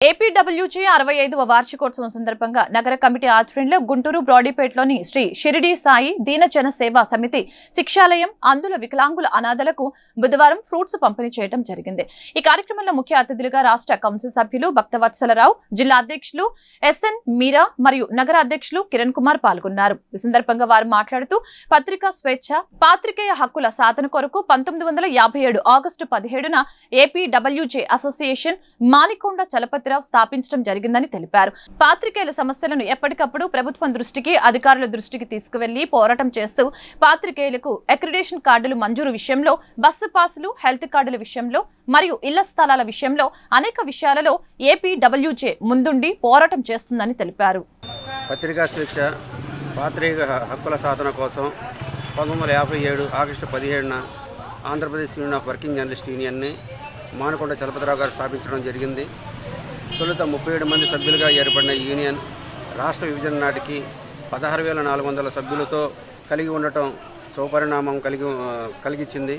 APWG అరవై ఐదవ వార్షికోత్సవం సందర్భంగా నగర కమిటీ ఆధ్వర్యంలో గుంటూరు బ్రాడీపేటలోని శ్రీ షిరిడి సాయి దీనజన సేవా సమితి శిక్షాలయం అందుల వికలాంగుల అనాథలకు బుధవారం ఫ్రూట్స్ పంపిణీ చేయడం జరిగింది ఈ కార్యక్రమంలో ముఖ్య అతిథులుగా రాష్ట్ర కౌన్సిల్ సభ్యులు భక్తవత్సలరావు జిల్లా అధ్యక్షులు ఎస్ఎన్ మీరా మరియు నగర అధ్యక్షులు కిరణ్ కుమార్ పాల్గొన్నారు ఈ సందర్భంగా వారు మాట్లాడుతూ పత్రికా స్వేచ్ఛ పాత్రికేయ హక్కుల సాధన కొరకు పంతొమ్మిది వందల యాభై ఏడు ఆగస్టు పదిహేడున ఏపీడబ్ల్యూజే అసోసియేషన్ మానికొండ చలపతిరావు స్థాపించడం జరిగిందని తెలిపారు పాత్రికేయుల సమస్యలను ఎప్పటికప్పుడు ప్రభుత్వం దృష్టికి అధికారుల దృష్టికి తీసుకువెళ్లి పోరాటం చేస్తూ పాత్రికేయులకు అక్రిడేషన్ కార్డులు మంజూరు విషయంలో బస్సు పాసులు హెల్త్ కార్డుల విషయంలో మరియు ఇళ్ల స్థలాల విషయంలో అనేక విషయాలలో ఏపీడబ్ల్యూజే ముందుండి పోరాటం చేస్తుందని తెలిపారు పత్రికా స్వేచ్ఛ పాత్రిక హక్కుల సాధన కోసం పంతొమ్మిది వందల యాభై ఏడు ఆగస్టు పదిహేడున Andhra Pradesh union of working journalist యూనియన్ని మానకొండ చలపతిరావు గారు స్థాపించడం జరిగింది తొలుత ముప్పై ఏడు మంది సభ్యులుగా ఏర్పడిన ఈ యూనియన్ రాష్ట్ర విభజన నాటికి పదహారు వేల నాలుగు వందల సభ్యులతో కలిగి ఉండటం సుపరిణామం కలిగి కలిగించింది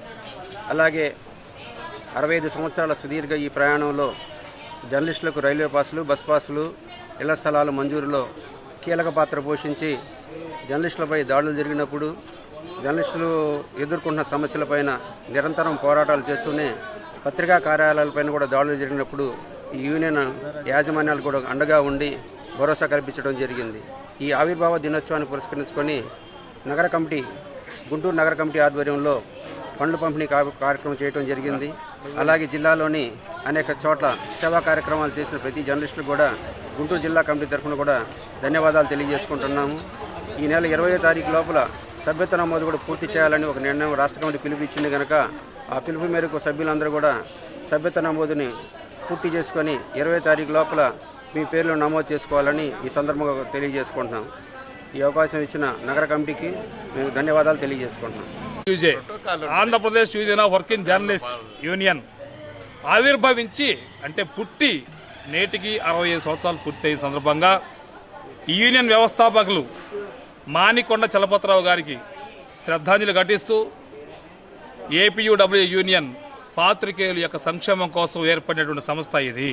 అలాగే అరవై ఐదు సంవత్సరాల సుదీర్ఘ ఈ ప్రయాణంలో జర్నలిస్టులకు రైల్వే పాసులు బస్ పాసులు ఇళ్ల స్థలాల మంజూరులో కీలక పాత్ర పోషించి జర్నలిస్టులపై దాడులు జరిగినప్పుడు జర్నలిస్టులు ఎదుర్కొంటున్న సమస్యలపైన నిరంతరం పోరాటాలు చేస్తూనే పత్రికా కార్యాలయాలపైన కూడా దాడులు జరిగినప్పుడు ఈ యూనియన్ యాజమాన్యాలు కూడా అండగా ఉండి భరోసా కల్పించడం జరిగింది ఈ ఆవిర్భావ దినోత్సవాన్ని పురస్కరించుకొని నగర కమిటీ గుంటూరు నగర కమిటీ ఆధ్వర్యంలో పండ్లు పంపిణీ కా- కార్యక్రమం చేయడం జరిగింది అలాగే జిల్లాలోని అనేక చోట్ల సేవా కార్యక్రమాలు చేసిన ప్రతి జర్నలిస్టులు కూడా గుంటూరు జిల్లా కమిటీ తరఫున కూడా ధన్యవాదాలు తెలియజేసుకుంటున్నాము ఈ నెల ఇరవై తారీఖు లోపల సభ్యత నమోదు కూడా పూర్తి చేయాలని ఒక నిర్ణయం రాష్ట్ర కమిటీ పిలుపు ఇచ్చింది కనుక ఆ పిలుపు మేరకు సభ్యులందరూ కూడా సభ్యత నమోదుని పూర్తి చేసుకొని ఇరవై తారీఖు లోపల మీ పేర్లు నమోదు చేసుకోవాలని ఈ సందర్భంగా తెలియజేసుకుంటున్నాం ఈ అవకాశం ఇచ్చిన నగర కమిటీకి మేము ధన్యవాదాలు తెలియజేసుకుంటున్నాం U J Andhra Pradesh union of working journalist union ఆవిర్భవించి అంటే పుట్టి నేటికి అరవై ఐదు సంవత్సరాలు పూర్తయిన సందర్భంగా ఈ యూనియన్ వ్యవస్థాపకులు మానికొండ చలపతిరావు గారికి శ్రద్ధాంజలి ఘటిస్తూ ఏపీయూడబ్ల్యూ యూనియన్ పాత్రికేయుల యొక్క సంక్షేమం కోసం ఏర్పడినటువంటి సంస్థ ఇది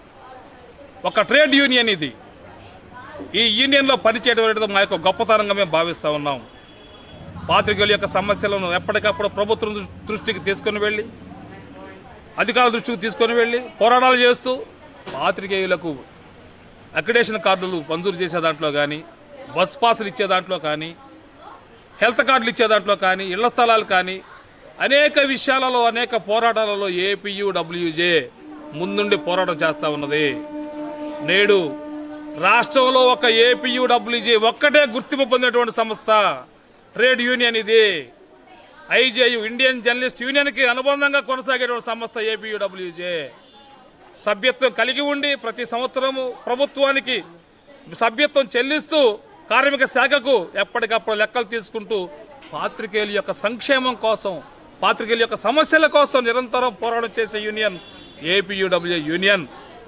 ఒక ట్రేడ్ యూనియన్ ఇది ఈ యూనియన్లో పనిచేయడం అనేది మా యొక్క గొప్పతనంగా మేము భావిస్తూ ఉన్నాం పాత్రికేయుల యొక్క సమస్యలను ఎప్పటికప్పుడు ప్రభుత్వం దృ- దృష్టికి తీసుకుని వెళ్ళి అధికారుల దృష్టికి తీసుకుని వెళ్ళి పోరాటాలు చేస్తూ పాత్రికేయులకు అక్రిడేషన్ కార్డులు మంజూరు చేసే దాంట్లో కానీ బస్ పాసులు ఇచ్చే దాంట్లో కానీ హెల్త్ కార్డులు ఇచ్చే దాంట్లో కానీ ఇళ్ల స్థలాలు కానీ అనేక విషయాలలో అనేక పోరాటాలలో ఏపీయూ డబ్ల్యూజే ముందుండి పోరాటం చేస్తా ఉన్నది నేడు రాష్ట్రంలో ఒక ఏపీయూ డబ్ల్యూజే ఒక్కటే గుర్తింపు పొందినటువంటి సంస్థ ట్రేడ్ యూనియన్ ఇది ఐజేయు ఇండియన్ జర్నలిస్ట్ యూనియన్ కి అనుబంధంగా కొనసాగేటువంటి సంస్థ ఏపీయూడబ్ల్యూజే సభ్యత్వం కలిగి ఉండి ప్రతి సంవత్సరము ప్రభుత్వానికి సభ్యత్వం చెల్లిస్తూ కార్మిక శాఖకు ఎప్పటికప్పుడు లెక్కలు తీసుకుంటూ పాత్రికేయుల యొక్క సంక్షేమం కోసం పాత్రికేయుల యొక్క సమస్యల కోసం నిరంతరం పోరాటం చేసే యూనియన్ ఏపీయూడబ్ల్యూ యూనియన్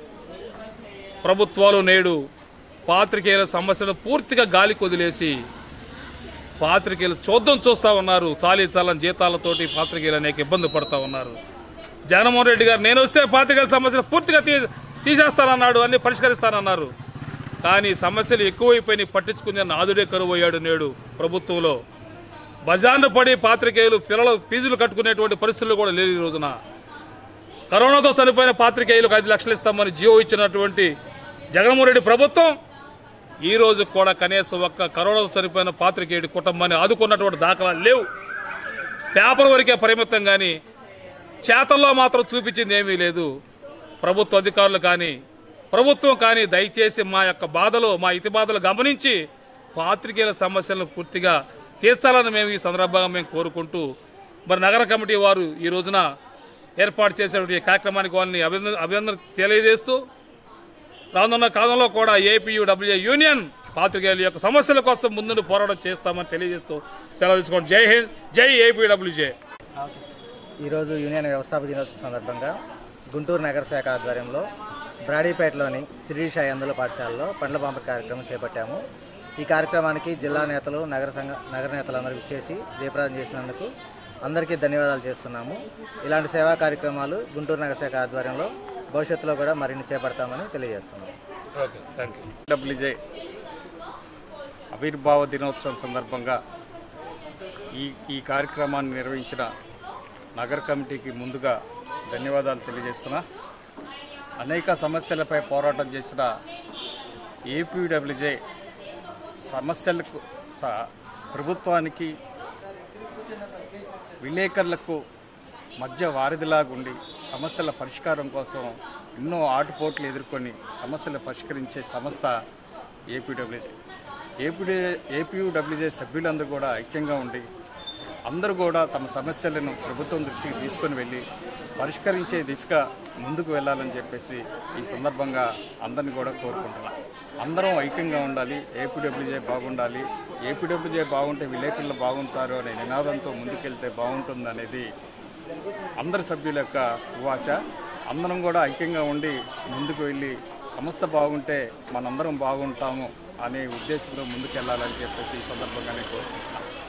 ప్రభుత్వాలు నేడు పాత్రికేయుల సమస్యలు పూర్తిగా గాలి కొదిలేసి పాత్రికేయులు చూద్దాం చూస్తా ఉన్నారు చాలీ చాలని జీతాలతోటి పాత్రికేయులు అనేక ఇబ్బంది పడతా ఉన్నారు జగన్మోహన్ రెడ్డి గారు నేను వస్తే పాత్రికేయుల సమస్యలు పూర్తిగా తీ తీసేస్తానన్నాడు అన్ని పరిష్కరిస్తానన్నారు కానీ సమస్యలు ఎక్కువైపోయినాయి పట్టించుకునే నాదుడే కరువయ్యాడు నేడు ప్రభుత్వంలో బజార్ను పడి పాత్రికేయులు పిల్లలు ఫీజులు కట్టుకునేటువంటి పరిస్థితులు కూడా లేవు ఈ రోజున కరోనాతో చనిపోయిన పాత్రికేయులకు ఐదు లక్షలు ఇస్తామని జియో ఇచ్చినటువంటి జగన్మోహన్ రెడ్డి ప్రభుత్వం ఈ రోజు కూడా కనీసం ఒక్క కరోనాతో చనిపోయిన పాత్రికేయుడి కుటుంబాన్ని ఆదుకున్నటువంటి దాఖలాలు లేవు పేపర్ వరకే పరిమితం కానీ చేతల్లో మాత్రం చూపించింది ఏమీ లేదు ప్రభుత్వ అధికారులు కానీ ప్రభుత్వం కానీ దయచేసి మా యొక్క బాధలు మా ఇతి బాధలు గమనించి పాత్రికేయుల సమస్యలను పూర్తిగా తీర్చాలని మేము ఈ సందర్భంగా మేము కోరుకుంటూ మరి నగర కమిటీ వారు ఈ రోజున ఏర్పాటు చేసేటువంటి ఈ కార్యక్రమానికి వాళ్ళని అభినందన అభినందన తెలియజేస్తూ రానున్న కాలంలో కూడా ఏపీయూడబ్ల్యూ యూనియన్ పాత్రికేయుల యొక్క సమస్యల కోసం ముందుండి పోరాటం చేస్తామని తెలియజేస్తూ సెలవు తీసుకోండి జై హింద్ జై ఏపీడబ్ల్యూజే ఈరోజు యూనియన్ వ్యవస్థాపక దినోత్సవం సందర్భంగా గుంటూరు నగర శాఖ ఆధ్వర్యంలో బ్రాడీపేటలోని శిరీష అందుల పాఠశాలలో పండ్ల పంపిణీ కార్యక్రమం చేపట్టాము ఈ కార్యక్రమానికి జిల్లా నేతలు నగర సంఘ నగర నేతలందరూ ఇచ్చేసి జయప్రదం చేసినందుకు అందరికీ ధన్యవాదాలు చేస్తున్నాము ఇలాంటి సేవా కార్యక్రమాలు గుంటూరు నగర శాఖ ఆధ్వర్యంలో భవిష్యత్తులో కూడా మరిన్ని చేపడతామని తెలియజేస్తున్నాం ఓకే థ్యాంక్ యూ డబ్ల్యూజే ఆవిర్భావ దినోత్సవం సందర్భంగా ఈ ఈ కార్యక్రమాన్ని నిర్వహించిన నగర కమిటీకి ముందుగా ధన్యవాదాలు తెలియజేస్తున్నా అనేక సమస్యలపై పోరాటం చేసిన ఏపీడబ్ల్యూజే సమస్యలకు స- ప్రభుత్వానికి విలేకరులకు మధ్య వారధిలాగుండి సమస్యల పరిష్కారం కోసం ఎన్నో ఆటుపోట్లు ఎదుర్కొని సమస్యలు పరిష్కరించే సంస్థ ఏపీడబ్ల్యూజే ఏపీ ఏపీడబ్ల్యూజే సభ్యులందరూ కూడా ఐక్యంగా ఉండి అందరూ కూడా తమ సమస్యలను ప్రభుత్వం దృష్టికి తీసుకొని వెళ్ళి పరిష్కరించే దిశగా ముందుకు వెళ్ళాలని చెప్పేసి ఈ సందర్భంగా అందరిని కూడా కోరుకుంటున్నాం అందరం ఐక్యంగా ఉండాలి ఏపీడబ్ల్యూజే బాగుండాలి ఏపీడబ్ల్యూజే బాగుంటే విలేకరులు బాగుంటారు అనే నినాదంతో ముందుకెళ్తే బాగుంటుంది అనేది అందరి సభ్యుల యొక్క వాచ అందరం కూడా ఐక్యంగా ఉండి ముందుకు వెళ్ళి సంస్థ బాగుంటే మనందరం బాగుంటాము అనే ఉద్దేశంతో ముందుకెళ్లాలని చెప్పేసి ఈ సందర్భంగా నేను కోరుకుంటున్నాను